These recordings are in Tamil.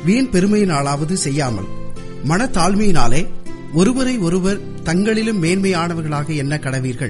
வீண் பெருமையினாலாவது செய்யாமல் மனத்தாழ்மையினாலே ஒருவரை ஒருவர் தங்களிலும் மேன்மையானவர்களாக எண்ண கடவீர்கள்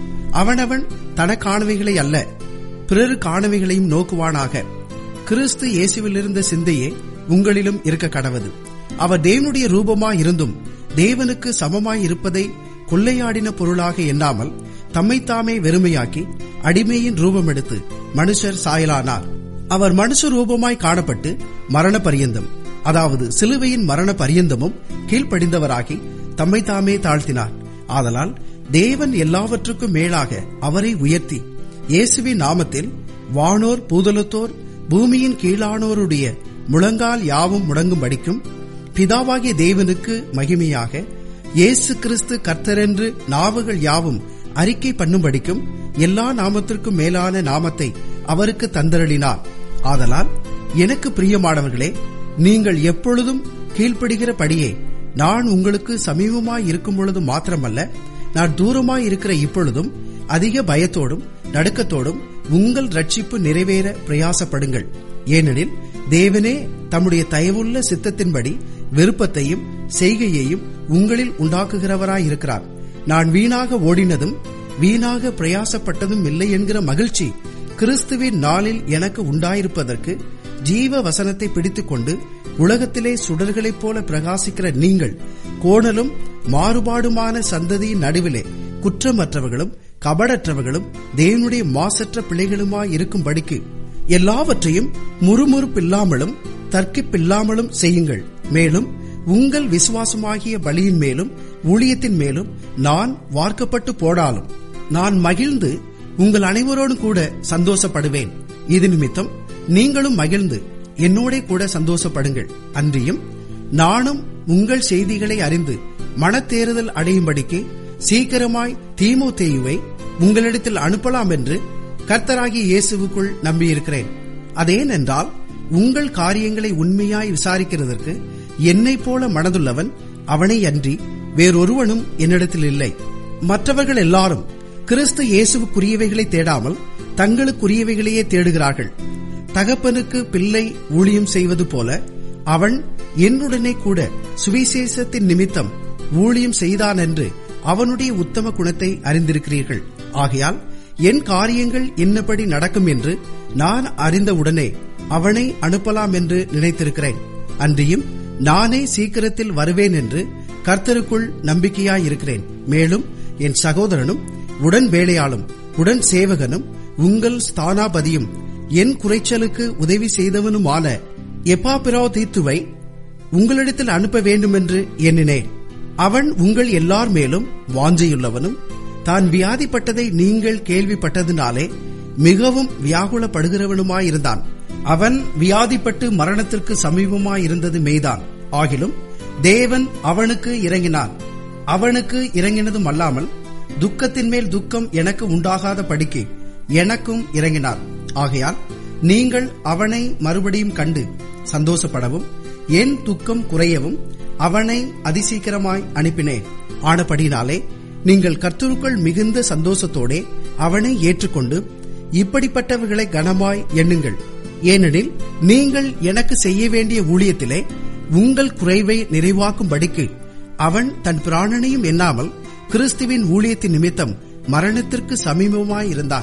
அவனவன் தனக்கானவைகளை அல்ல பிறருக்கானவைகளையும் நோக்குவானாக கிறிஸ்து இயேசுவிலிருந்த சிந்தையே உங்களிலும் இருக்க கடவது அவர் தேவனுடைய ரூபமாய் இருந்தும் தேவனுக்கு சமமாய் இருப்பதை கொள்ளையாடின பொருளாக எண்ணாமல் தம்மைத்தாமே வெறுமையாக்கி அடிமையின் ரூபம் எடுத்து மனுஷர் சாயலானார் அவர் மனுஷ ரூபமாய் காணப்பட்டு மரண பரியந்தம் அதாவது சிலுவையின் மரண பரியந்தமும் கீழ்ப்படிந்தவராகி தம்மைத்தாமே தாழ்த்தினார் ஆதலால் தேவன் எல்லாவற்றுக்கும் மேலாக அவரை உயர்த்தி இயேசுவின் நாமத்தில் வானோர் பூதலத்தோர் பூமியின் கீழானோருடைய முழங்கால் யாவும் முடங்கும்படிக்கும் பிதாவாகிய தேவனுக்கு மகிமையாக இயேசு கிறிஸ்து கர்த்தரென்று நாவுகள் யாவும் அறிக்கை பண்ணும்படிக்கும் எல்லா நாமத்திற்கும் மேலான நாமத்தை அவருக்கு தந்தரளினார் ஆதலால் எனக்கு பிரியமானவர்களே நீங்கள் எப்பொழுதும் கீழ்ப்படுகிறபடியே நான் உங்களுக்கு சமீபமாய் இருக்கும் பொழுது மாத்திரமல்ல நான் தூரமாய் இருக்கிற இப்பொழுதும் அதிக பயத்தோடும் நடுக்கத்தோடும் உங்கள் ரட்சிப்பு நிறைவேற பிரயாசப்படுங்கள் ஏனெனில் தேவனே தம்முடைய தயவுள்ள சித்தத்தின்படி விருப்பத்தையும் செய்கையையும் உங்களில் உண்டாக்குகிறவராயிருக்கிறார் நான் வீணாக ஓடினதும் வீணாக பிரயாசப்பட்டதும் இல்லை என்கிற மகிழ்ச்சி கிறிஸ்துவின் நாளில் எனக்கு உண்டாயிருப்பதற்கு ஜீவ வசனத்தை பிடித்துக்கொண்டு உலகத்திலே சுடர்களைப் போல பிரகாசிக்கிற நீங்கள் கோணலும் மாறுபாடுமான சந்ததியின் நடுவிலே குற்றமற்றவர்களும் கபடற்றவர்களும் தேவனுடைய மாசற்ற பிள்ளைகளுமாய் இருக்கும்படிக்கு எல்லாவற்றையும் முறுமுறுப்பில்லாமலும் தர்க்கிப்பில்லாமலும் செய்யுங்கள் மேலும் உங்கள் விசுவாசமாகிய பலியின் மேலும் ஊழியத்தின் மேலும் நான் வார்க்கப்பட்டு போடாலும் நான் மகிழ்ந்து உங்கள் அனைவரோடும் கூட சந்தோஷப்படுவேன் இது நிமித்தம் நீங்களும் மகிழ்ந்து என்னோட கூட சந்தோஷப்படுங்கள் அன்றியும் நானும் உங்கள் செய்திகளை அறிந்து மனத்தேறுதல் அடையும்படிக்கு சீக்கிரமாய் தீமோத்தேயுவை உங்களிடத்தில் அனுப்பலாம் என்று கர்த்தராகிய இயேசுவுக்குள் நம்பியிருக்கிறேன் அதேனென்றால் உங்கள் காரியங்களை உண்மையாய் விசாரிக்கிறதற்கு என்னைப் போல மனதுள்ளவன் அவனை அன்றி வேறொருவனும் என்னிடத்தில் இல்லை மற்றவர்கள் எல்லாரும் கிறிஸ்து இயேசுவுக்குரியவைகளை தேடாமல் தங்களுக்குரியவைகளையே தேடுகிறார்கள் தகப்பனுக்கு பிள்ளை ஊழியம் செய்வது போல அவன் என்னுடனே கூட சுவிசேஷத்தின் நிமித்தம் ஊழியம் செய்தான் என்று அவனுடைய உத்தம குணத்தை அறிந்திருக்கிறீர்கள் ஆகையால் என் காரியங்கள் என்னபடி நடக்கும் என்று நான் அறிந்தவுடனே அவனை அனுப்பலாம் என்று நினைத்திருக்கிறேன் அன்றியும் நானே சீக்கிரத்தில் வருவேன் என்று கர்த்தருக்குள் நம்பிக்கையாயிருக்கிறேன் மேலும் என் சகோதரனும் உடன் வேலையாளும் உடன் சேவகனும் உங்கள் ஸ்தானாபதியும் என் குறைச்சலுக்கு உதவி செய்தவனுமான எப்பாபிரோ தீத்துவை உங்களிடத்தில் அனுப்ப வேண்டுமென்று எண்ணினேன் அவன் உங்கள் எல்லார் மேலும் வாஞ்சையுள்ளவனும் தான் வியாதிப்பட்டதை நீங்கள் கேள்விப்பட்டதினாலே மிகவும் வியாகுலப்படுகிறவனுமாயிருந்தான் அவன் வியாதிப்பட்டு மரணத்திற்கு சமீபமாயிருந்தது மெய்தான் ஆகிலும் தேவன் அவனுக்கு இறங்கினான் அவனுக்கு இறங்கினதும் அல்லாமல் துக்கத்தின் மேல் துக்கம் எனக்கு உண்டாகாத படிக்கு எனக்கும் இறங்கினார் ஆகையால் நீங்கள் அவனை மறுபடியும் கண்டு சந்தோஷப்படவும் என் துக்கம் குறையவும் அவனை அதிசீக்கிரமாய் அனுப்பினேன் ஆனபடினாலே நீங்கள் கர்த்தருக்குள் மிகுந்த சந்தோஷத்தோடே அவனை ஏற்றுக்கொண்டு இப்படிப்பட்டவர்களை கனமாய் எண்ணுங்கள் ஏனெனில் நீங்கள் எனக்கு செய்ய வேண்டிய ஊழியத்திலே உங்கள் குறைவை நிறைவாக்கும்படிக்கு அவன் தன் பிராணனையும் எண்ணாமல் கிறிஸ்துவின் ஊழியத்தின் நிமித்தம் மரணத்திற்கு சமீபமாயிருந்தான்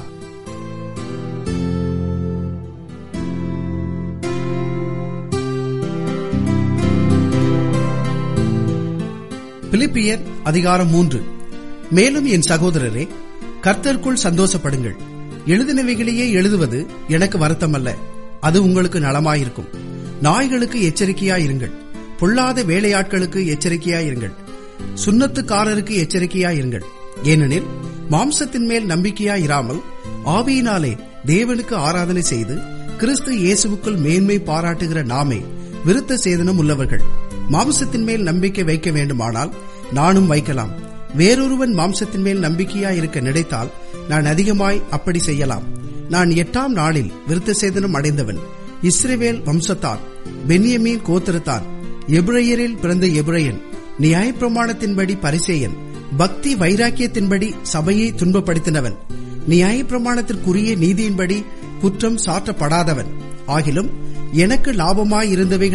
பிலிப்பியர் அதிகாரம் மூன்று மேலும் என் சகோதரரே கர்த்தருக்குள் சந்தோஷப்படுங்கள் எழுதினவைகளையே எழுதுவது எனக்கு வருத்தமல்ல அது உங்களுக்கு நலமாயிருக்கும் நாய்களுக்கு எச்சரிக்கையாயிருங்கள் பொல்லாத வேலையாட்களுக்கு எச்சரிக்கையாயிருங்கள் சுண்ணத்துக்காரருக்கு எச்சரிக்கையாயிருங்கள் ஏனெனில் மாம்சத்தின் மேல் நம்பிக்கையாயிராமல் ஆவியினாலே தேவனுக்கு ஆராதனை செய்து கிறிஸ்து இயேசுவுக்குள் மேன்மை பாராட்டுகிற நாமே விருத்த சேதனம் உள்ளவர்கள் மாம்சத்தின் மேல் நம்பிக்கை வைக்க வேண்டுமானால் நானும் வைக்கலாம் வேறொருவன் மாம்சத்தின் மேல் நம்பிக்கையா இருக்க நினைத்தால் நான் அதிகமாய் அப்படி செய்யலாம் நான் எட்டாம் நாளில் விருத்த சேதனம் அடைந்தவன் இஸ்ரேவேல் வம்சத்தான் பென்யமீன் கோத்திரத்தான் எப்ரையரில் பிறந்த எப்ரையன் நியாயப்பிரமாணத்தின்படி பரிசேயன் பக்தி வைராக்கியத்தின்படி சபையை துன்பப்படுத்தினவன் நியாயப்பிரமாணத்திற்குரிய நீதியின்படி குற்றம் சாற்றப்படாதவன் ஆகிலும் எனக்கு லாபமாயிருந்தவைகள்